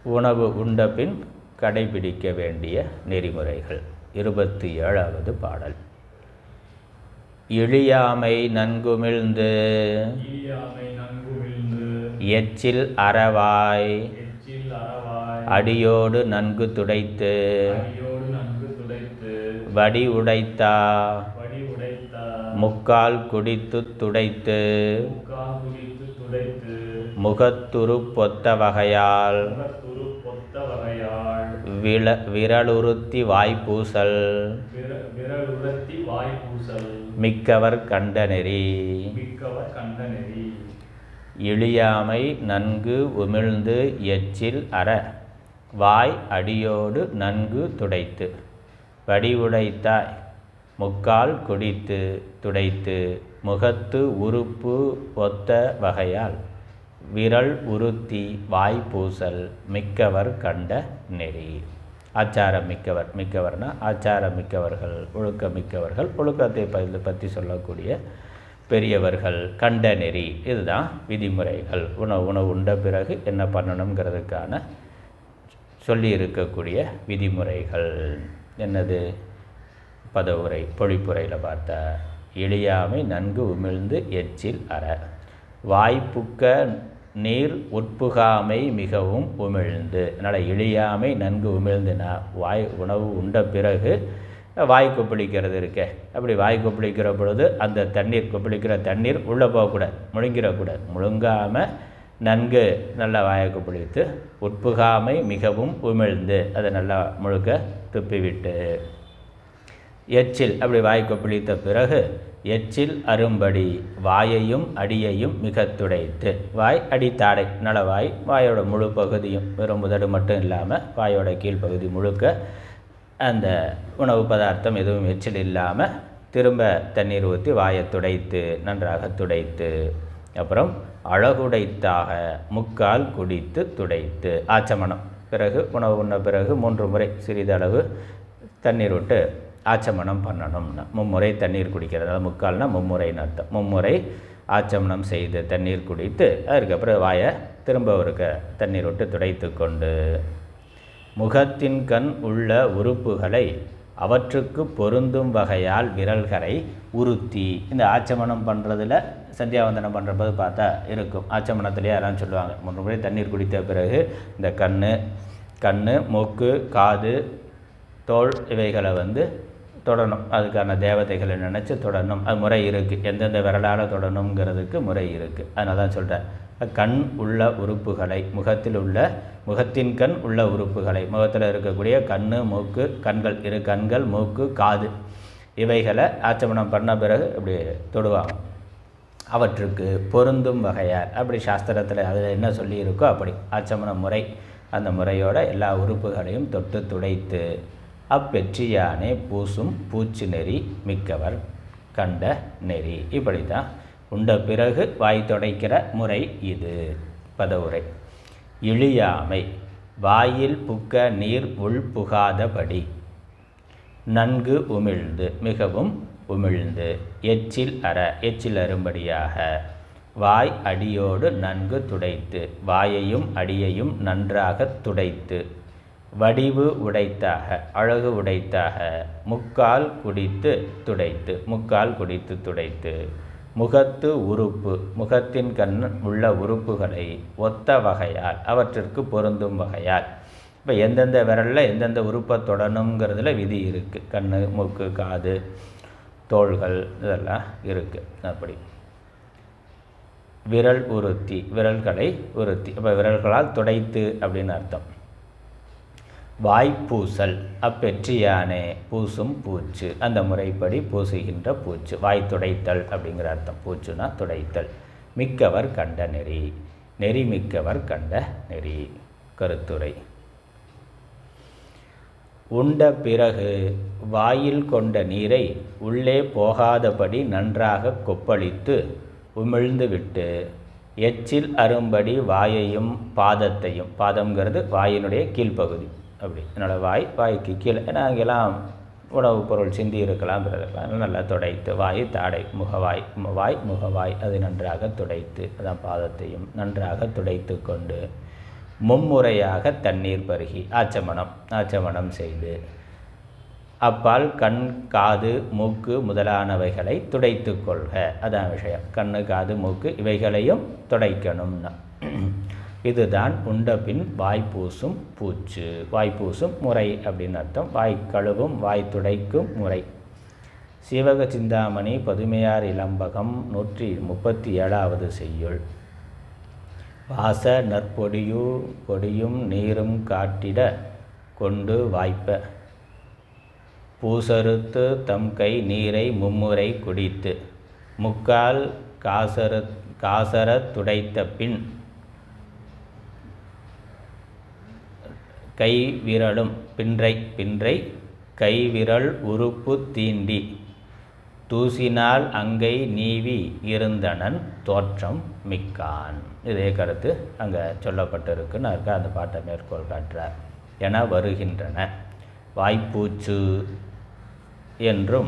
உணவு உண்ட பின் கடைபிடிக்க வேண்டிய நெறிமுறைகள் இருபத்தி ஏழாவது பாடல் இழியாமை நன்குமிழ்ந்து ஈயாமை நன்கு விழுந்து எச்சில் அறவாய் எச்சில் அறவாய் அடியோடு நன்கு துடைத்து அடியோடு நன்கு துடைத்து வடி உடைத்தா வடி உடைத்த முக்கால் குடித்து துடைத்து முக்கால் குடித்து துடைத்து முகத்துரு பொத்த வகையால் முகத்துரு பொத்த வகையாள் வில விரலுறுத்தி வாய்ப்பூசல் விர- விரலுரத்தி வாய் பூசல் மிக்கவர் கண்ட நெறி மிக்கவர் கண்ட நெறி இழியாமை நன்கு உமிழ்ந்து எச்சில் அற வாய் அடியோடு நன்கு துடைத்து வடி உடைத்தாய் முக்கால் குடித்து துடைத்து முகத்து உறுப்பு ஒத்த வகையால் விரல் உறுத்தி வாய் பூசல் மிக்கவர் கண்ட நெறி ஆச்சாரம் மிக்கவர் மிக்கவர்னா ஆச்சாரம் மிக்கவர்கள் ஒழுக்க மிக்கவர்கள் ஒழுக்கத்தை ப- பற்றி சொல்லக்கூடிய பெரியவர்கள் கண்ட நெறி இதுதான் விதிமுறைகள் உணவு உணவு உண்ட பிறகு என்ன பண்ணணுங்கிறதுக்கான சொல்லி இருக்கக்கூடிய விதிமுறைகள் என்னது பதவுரை பொழிப்புரையில் பார்த்தா எளியாமை நன்கு உமிழ்ந்து எச்சில் அற வாய்ப்புக்க நீர் உட்புகாமை மிகவும் உமிழ்ந்து அதனால் எளியாமை நன்கு உமிழ்ந்துனா வாய் உணவு உண்ட பிறகு வாய் கொப்பளிக்கிறது இருக்கே அப்படி வாய் கொப்பளிக்கிற பொழுது அந்த தண்ணீர் கொப்பளிக்கிற தண்ணீர் உள்ளே போகக்கூடாது முழுங்கிடக்கூடாது முழுங்காமல் நன்கு நல்லா வாயை கொப்பளித்து உட்புகாமை மிகவும் உமிழ்ந்து அதை நல்லா முழுக்க துப்பிவிட்டு எச்சில் அப்படி வாய் கொப்பளித்த பிறகு எச்சில் அரும்படி வாயையும் அடியையும் மிக துடைத்து வாய் அடி தாடை நலவாய் வாயோட முழு பகுதியும் வெறும் முதடு மட்டும் இல்லாமல் வாயோட கீழ்ப்பகுதி முழுக்க அந்த உணவு பதார்த்தம் எதுவும் எச்சில் இல்லாமல் திரும்ப தண்ணீர் ஊற்றி வாயை துடைத்து நன்றாக துடைத்து அப்புறம் அழகுடைத்தாக முக்கால் குடித்து துடைத்து ஆச்சமனம் பிறகு உணவு உண்ண பிறகு மூன்று முறை சிறிதளவு தண்ணீர் விட்டு ஆச்சமனம் பண்ணணும்னா மும்முறை தண்ணீர் குடிக்கிறது அதாவது முக்கால்னா மும்முறைன்னு அர்த்தம் மும்முறை ஆச்சமனம் செய்து தண்ணீர் குடித்து அதுக்கப்புறம் வாயை திரும்ப ஒருக்க தண்ணீர் விட்டு துடைத்து கொண்டு முகத்தின் கண் உள்ள உறுப்புகளை அவற்றுக்கு பொருந்தும் வகையால் விரல்களை உறுத்தி இந்த ஆச்சமனம் பண்ணுறதுல சந்தியாவந்தனம் பண்ணுறபோது பார்த்தா இருக்கும் ஆச்சமனத்திலே யாராலும் சொல்லுவாங்க மூன்று முறை தண்ணீர் குடித்த பிறகு இந்த கண் கண் மூக்கு காது தோல் இவைகளை வந்து தொடணும் அதுக்கான தேவதைகளை நினச்சி தொடணும் அது முறை இருக்குது எந்தெந்த விரலால் தொடணுங்கிறதுக்கு முறை இருக்குது அதனால தான் சொல்கிறேன் கண் உள்ள உறுப்புகளை முகத்தில் உள்ள முகத்தின் கண் உள்ள உறுப்புகளை முகத்தில் இருக்கக்கூடிய கண் மூக்கு கண்கள் இரு கண்கள் மூக்கு காது இவைகளை ஆச்சமனம் பண்ண பிறகு அப்படி தொடுவாங்க அவற்றுக்கு பொருந்தும் வகையார் அப்படி சாஸ்திரத்தில் அதில் என்ன சொல்லியிருக்கோ அப்படி ஆச்சமன முறை அந்த முறையோட எல்லா உறுப்புகளையும் தொட்டு துடைத்து அப்பெற்றியானே பூசும் பூச்சி நெறி மிக்கவர் கண்ட நெறி இப்படி தான் உண்ட பிறகு வாய் துடைக்கிற முறை இது பதவுரை இழியாமை வாயில் புக்க நீர் உள் புகாதபடி நன்கு உமிழ்ந்து மிகவும் உமிழ்ந்து எச்சில் அற எச்சில் அரும்படியாக வாய் அடியோடு நன்கு துடைத்து வாயையும் அடியையும் நன்றாக துடைத்து வடிவு உடைத்தாக அழகு உடைத்தாக முக்கால் குடித்து துடைத்து முக்கால் குடித்து துடைத்து முகத்து உறுப்பு முகத்தின் கண் உள்ள உறுப்புகளை ஒத்த வகையால் அவற்றிற்கு பொருந்தும் வகையால் இப்போ எந்தெந்த விரலில் எந்தெந்த உறுப்பை தொடணுங்கிறதுல விதி இருக்குது கண் மூக்கு காது தோள்கள் இதெல்லாம் இருக்குது அப்படி விரல் உறுத்தி விரல்களை உறுத்தி அப்போ விரல்களால் துடைத்து அப்படின்னு அர்த்தம் வாய்ப்பூசல் அப்பெற்றியானே பூசும் பூச்சு அந்த முறைப்படி பூசுகின்ற பூச்சு வாய் துடைத்தல் அப்படிங்கிற அர்த்தம் பூச்சுனா துடைத்தல் மிக்கவர் கண்ட நெறி நெறி மிக்கவர் கண்ட நெறி கருத்துரை உண்ட பிறகு வாயில் கொண்ட நீரை உள்ளே போகாதபடி நன்றாக கொப்பளித்து உமிழ்ந்து விட்டு எச்சில் அரும்படி வாயையும் பாதத்தையும் பாதம்ங்கிறது வாயினுடைய கீழ்ப்பகுதி அப்படி என்னோடய வாய் வாய்க்கு கீழே ஏன்னா அங்கெல்லாம் உணவுப் பொருள் சிந்தி இருக்கலாம்ங்கிறதுக்காக நல்லா துடைத்து வாய் தாடை முகவாய் மு- வாய் முகவாய் அதை நன்றாக துடைத்து அதான் பாதத்தையும் நன்றாக துடைத்து கொண்டு மும்முறையாக தண்ணீர் பருகி ஆச்சமனம் ஆச்சமனம் செய்து அப்பால் கண் காது மூக்கு முதலானவைகளை துடைத்து கொள்க அதான் விஷயம் கண்ணு காது மூக்கு இவைகளையும் துடைக்கணும்னா இதுதான் உண்டபின் வாய்ப்பூசும் பூச்சு வாய்ப்பூசும் முறை அப்படின்னு அர்த்தம் வாய் கழுவும் வாய் துடைக்கும் முறை சிவக சிந்தாமணி பதுமையார் இளம்பகம் நூற்றி முப்பத்தி ஏழாவது செய்யுள் வாச நற்பொடியு பொடியும் நீரும் காட்டிட கொண்டு வாய்ப்ப பூசறுத்து தம் கை நீரை மும்முறை குடித்து முக்கால் காசர காசர துடைத்த பின் கை விரலும் பின்றை பின்றை கைவிரல் உறுப்பு தீண்டி தூசினால் அங்கை நீவி இருந்தனன் தோற்றம் மிக்கான் இதே கருத்து அங்கே சொல்லப்பட்டிருக்குன்னு இருக்க அந்த பாட்டை மேற்கோள் காட்டுறார் என வருகின்றன வாய்ப்பூச்சு என்றும்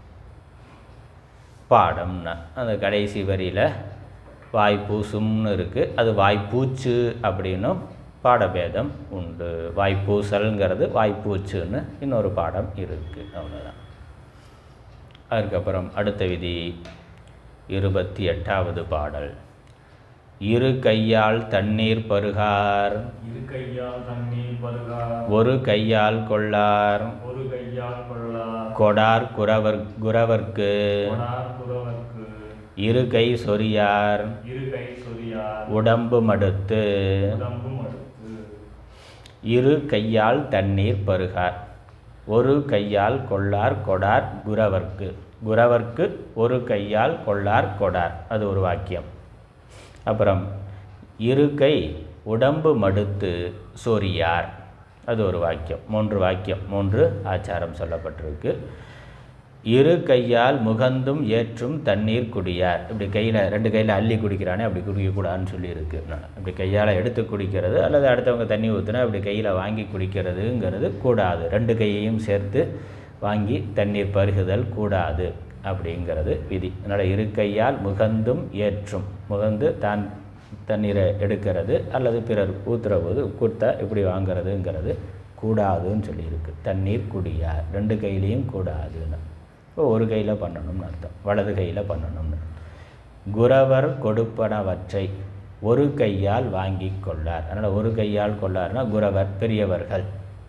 பாடம்னா அந்த கடைசி வரியில் வாய்ப்பூசும்னு இருக்குது அது வாய்ப்பூச்சு அப்படின்னும் பாடபேதம் உண்டு வாய்ப்பூசல்ங்கிறது வாய்ப்பூச்சுன்னு இன்னொரு பாடம் இருக்குது அவ்வளோதான் அதுக்கப்புறம் அடுத்த விதி இருபத்தி எட்டாவது பாடல் இரு கையால் தண்ணீர் பருகார் இரு கையால் தண்ணீர் பருகார் ஒரு கையால் கொள்ளார் ஒரு கையால் கொள்ளார் கொடார் குறவர் குறவர்க்கு கொடார் குறவர்க்கு இரு கை சொரியார் இரு கை சொரியார் உடம்பு மடுத்து உடம்பும் அடுத்து இரு கையால் தண்ணீர் பருகார் ஒரு கையால் கொள்ளார் கொடார் குரவர்க்கு குரவர்க்கு ஒரு கையால் கொள்ளார் கொடார் அது ஒரு வாக்கியம் அப்புறம் இரு கை உடம்பு மடுத்து சொரியார் அது ஒரு வாக்கியம் மூன்று வாக்கியம் மூன்று ஆச்சாரம் சொல்லப்பட்டிருக்கு இரு கையால் முகந்தும் ஏற்றும் தண்ணீர் குடியார் இப்படி கையில் ரெண்டு கையில் அள்ளி குடிக்கிறானே அப்படி குடிக்கக்கூடாதுன்னு சொல்லியிருக்கு நான் இப்படி கையால் எடுத்து குடிக்கிறது அல்லது அடுத்தவங்க தண்ணி ஊற்றுனா அப்படி கையில் வாங்கி குடிக்கிறதுங்கிறது கூடாது ரெண்டு கையையும் சேர்த்து வாங்கி தண்ணீர் பருகுதல் கூடாது அப்படிங்கிறது விதி அதனால் இரு கையால் முகந்தும் ஏற்றும் முகந்து தான் தண்ணீரை எடுக்கிறது அல்லது பிறர் ஊற்றுற போது கொடுத்தா இப்படி வாங்குறதுங்கிறது கூடாதுன்னு சொல்லியிருக்கு தண்ணீர் குடியார் ரெண்டு கையிலையும் கூடாதுன்னு இப்போ ஒரு கையில் பண்ணணும்னு அர்த்தம் வலது கையில் பண்ணணும்னு குரவர் கொடுப்பனவற்றை ஒரு கையால் வாங்கி கொள்ளார் அதனால் ஒரு கையால் கொள்ளார்னா குரவர் பெரியவர்கள்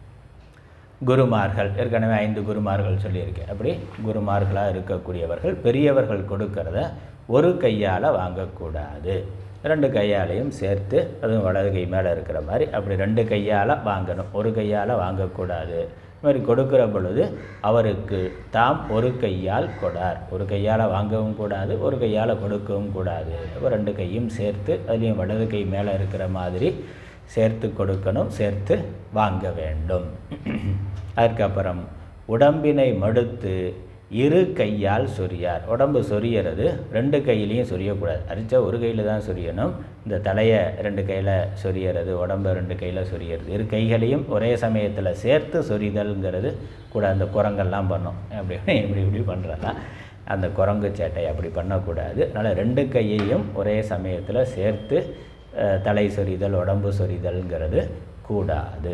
குருமார்கள் ஏற்கனவே ஐந்து குருமார்கள் சொல்லியிருக்கேன் அப்படி குருமார்களாக இருக்கக்கூடியவர்கள் பெரியவர்கள் கொடுக்கறத ஒரு கையால் வாங்கக்கூடாது ரெண்டு கையாலையும் சேர்த்து அதுவும் வலது கை மேலே இருக்கிற மாதிரி அப்படி ரெண்டு கையால் வாங்கணும் ஒரு கையால் வாங்கக்கூடாது இது மாதிரி கொடுக்கிற பொழுது அவருக்கு தாம் ஒரு கையால் கொடார் ஒரு கையால் வாங்கவும் கூடாது ஒரு கையால் கொடுக்கவும் கூடாது அப்போ ரெண்டு கையும் சேர்த்து அதுலேயும் வலது கை மேலே இருக்கிற மாதிரி சேர்த்து கொடுக்கணும் சேர்த்து வாங்க வேண்டும் அதுக்கப்புறம் உடம்பினை மடுத்து இரு கையால் சொரியார் உடம்பு சொரியறது ரெண்டு கையிலையும் சொரியக்கூடாது அரிச்சா ஒரு கையில் தான் சொரியணும் இந்த தலையை ரெண்டு கையில் சொரியறது உடம்பை ரெண்டு கையில் சொரியறது இரு கைகளையும் ஒரே சமயத்தில் சேர்த்து சொரிதல்ங்கிறது கூட அந்த குரங்கெல்லாம் பண்ணும் அப்படி இப்படி இப்படி பண்ணுறதா அந்த குரங்கு சேட்டை அப்படி பண்ணக்கூடாது அதனால் ரெண்டு கையையும் ஒரே சமயத்தில் சேர்த்து அஹ், தலை சொரிதல் உடம்பு சொரிதல்ங்கிறது கூடாது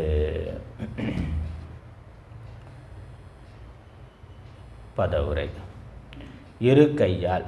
பதவுரை இரு கையால்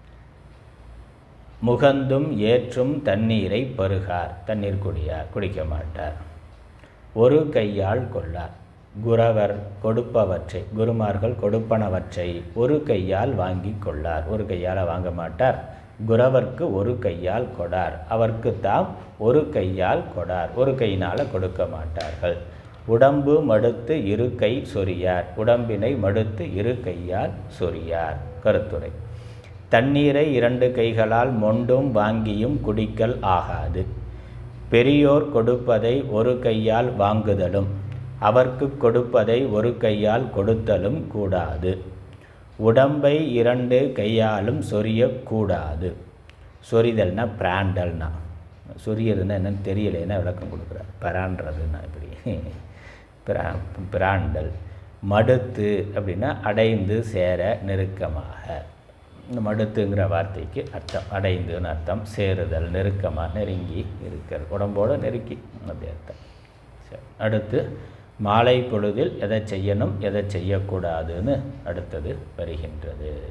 முகந்தும் ஏற்றும் தண்ணீரை பருகார் தண்ணீர் குடியார் குடிக்க மாட்டார் ஒரு கையால் கொள்ளார் குரவர் கொடுப்பவற்றை குருமார்கள் கொடுப்பனவற்றை ஒரு கையால் வாங்கி கொள்ளார் ஒரு கையால் வாங்க மாட்டார் குரவர்க்கு ஒரு கையால் கொடார் அவர்க்கு தாம் ஒரு கையால் கொடார் ஒரு கையினால் கொடுக்க மாட்டார்கள் உடம்பு மடுத்து இரு கை சொரியார் உடம்பினை மடுத்து இரு கையால் சொரியார் கருத்துரை தண்ணீரை இரண்டு கைகளால் மொண்டும் வாங்கியும் குடிக்கல் ஆகாது பெரியோர் கொடுப்பதை ஒரு கையால் வாங்குதலும் அவர்க்கு கொடுப்பதை ஒரு கையால் கொடுத்தலும் கூடாது உடம்பை இரண்டு கையாலும் சொரியக்கூடாது சொரிதல்னா பிராண்டல்னா சொரியறதுன்னா என்னன்னு தெரியலைன்னா விளக்கம் கொடுக்குறார் பிரான்றதுன்னா இப்படி பிரா பிராண்டல் மடுத்து அப்படின்னா அடைந்து சேர நெருக்கமாக இந்த மடுத்துங்கிற வார்த்தைக்கு அர்த்தம் அடைந்துன்னு அர்த்தம் சேருதல் நெருக்கமாக நெருங்கி இருக்கிறது உடம்போடு நெருக்கி அப்படி அர்த்தம் சரி அடுத்து மாலை பொழுதில் எதை செய்யணும் எதை செய்யக்கூடாதுன்னு அடுத்தது வருகின்றது